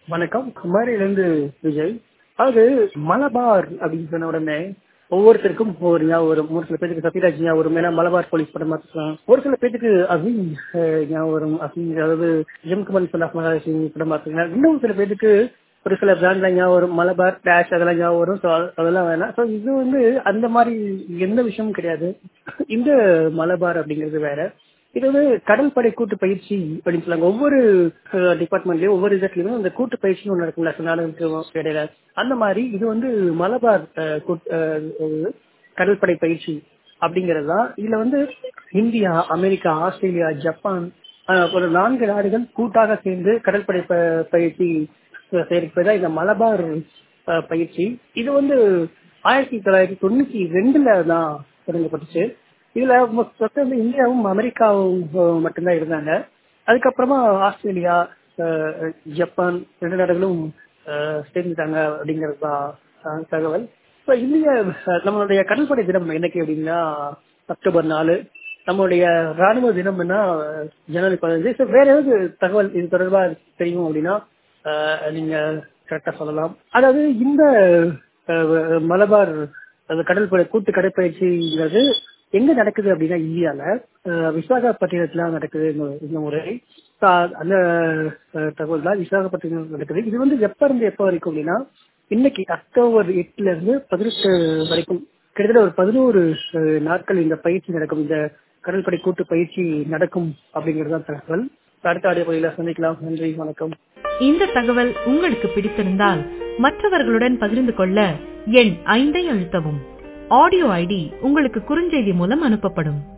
வணக்கம் குமாரியிலிருந்து விஜய் அது மலபார் அப்படின்னு சொன்ன உடனே ஒவ்வொருத்தருக்கும் ஒவ்வொரு ஞாபகம் வரும் ஒரு சில பேருக்கு சத்யராஜ் ஞாபகம் வரும் ஏன்னா மலபார் போலீஸ் படம் பார்த்துக்கலாம் ஒரு சில பேருக்கு அசீம் அஹ், ஞாபகம் வரும் அசீம் அதாவது ஜம்குமன் சொல்லாஸ் மகாலட்சுமி படம் பார்த்துக்கலாம் இன்னும் சில பேருக்கு ஒரு சில பிராண்ட்ல ஞாபகம் வரும் மலபார் டேஷ் அதெல்லாம் ஞாபகம் வரும் ஸோ அதெல்லாம் வேணாம் ஸோ இது வந்து அந்த மாதிரி எந்த விஷயமும் கிடையாது இந்த மலபார் அப்படிங்கிறது வேற இது வந்து கடற்படை கூட்டு பயிற்சி அப்படின்னு சொல்லுவாங்க ஒவ்வொரு டிபார்ட்மெண்ட்லயும் ஒவ்வொரு இதுலயுமே அந்த கூட்டு பயிற்சின்னு ஒன்று இருக்குல்ல சில நாடுகளுக்கு இடையில அந்த மாதிரி இது வந்து மலபார் அஹ், கூட்- அஹ், ஒரு கடற்படை பயிற்சி அப்படிங்கிறது தான் இதுல வந்து இந்தியா அமெரிக்கா ஆஸ்திரேலியா ஜப்பான் அஹ், ஒரு நான்கு நாடுகள் கூட்டாக சேர்ந்து கடற்படை ப- பயிற்சி சேர்ப்பதா இந்த மலபார் அஹ், பயிற்சி இது வந்து ஆயிரத்தி தொள்ளாயிரத்தி தொண்ணூத்தி ரெண்டுல தான் தொடங்கப்பட்டுச்சு இதுல மொத்தம் வந்து இந்தியாவும் அமெரிக்காவும் அஹ், மட்டும்தான் இருந்தாங்க அதுக்கப்புறமா ஆஸ்திரேலியா அஹ், ஜப்பான் ரெண்டு நாடுகளும் அஹ், சேர்ந்துட்டாங்க அப்படிங்கிறது தான் அஹ், தகவல் இப்போ இந்திய அஹ், நம்மளுடைய கடற்படை தினம் என்னைக்கு அப்படின்னா அக்டோபர் நாலு நம்மளுடைய ராணுவ தினம்னா அஹ், ஜனவரி பதினஞ்சு So, வேற ஏதாவது தகவல் இது தொடர்பா தெரியும் அப்படின்னா அஹ், நீங்க கரெக்டா சொல்லலாம் அதாவது இந்த அஹ், மலபார் அது கடற்படை கூட்டு கடற்பயிற்சிங்கிறது எங்க நடக்குது அப்படின்னா இந்தியால அஹ், விசாகப்பட்டினத்துல நடக்குது இந்த- இந்த முறை So, அந்த அஹ், தகவல் தான் விசாகப்பட்டினம் நடக்குது இது வந்து எப்ப இருந்து எப்ப வரைக்கும் அப்படின்னா இன்னைக்கு அக்டோபர் எட்டுல இருந்து பதினெட்டு வரைக்கும் கிட்டத்தட்ட ஒரு பதினோரு அஹ், நாட்கள் இந்த பயிற்சி நடக்கும் இந்த கடற்படை கூட்டு பயிற்சி நடக்கும் அப்படிங்கிறது தான் தகவல் அடுத்த ஆடியோ பகுதியில சந்திக்கலாம் நன்றி வணக்கம் இந்த தகவல் உங்களுக்கு பிடித்திருந்தால் மற்றவர்களுடன் பகிர்ந்து கொள்ள எண் ஐந்தை அழுத்தவும் ஆடியோ ஐடி உங்களுக்கு குறுஞ்செய்தி மூலம் அனுப்பப்படும்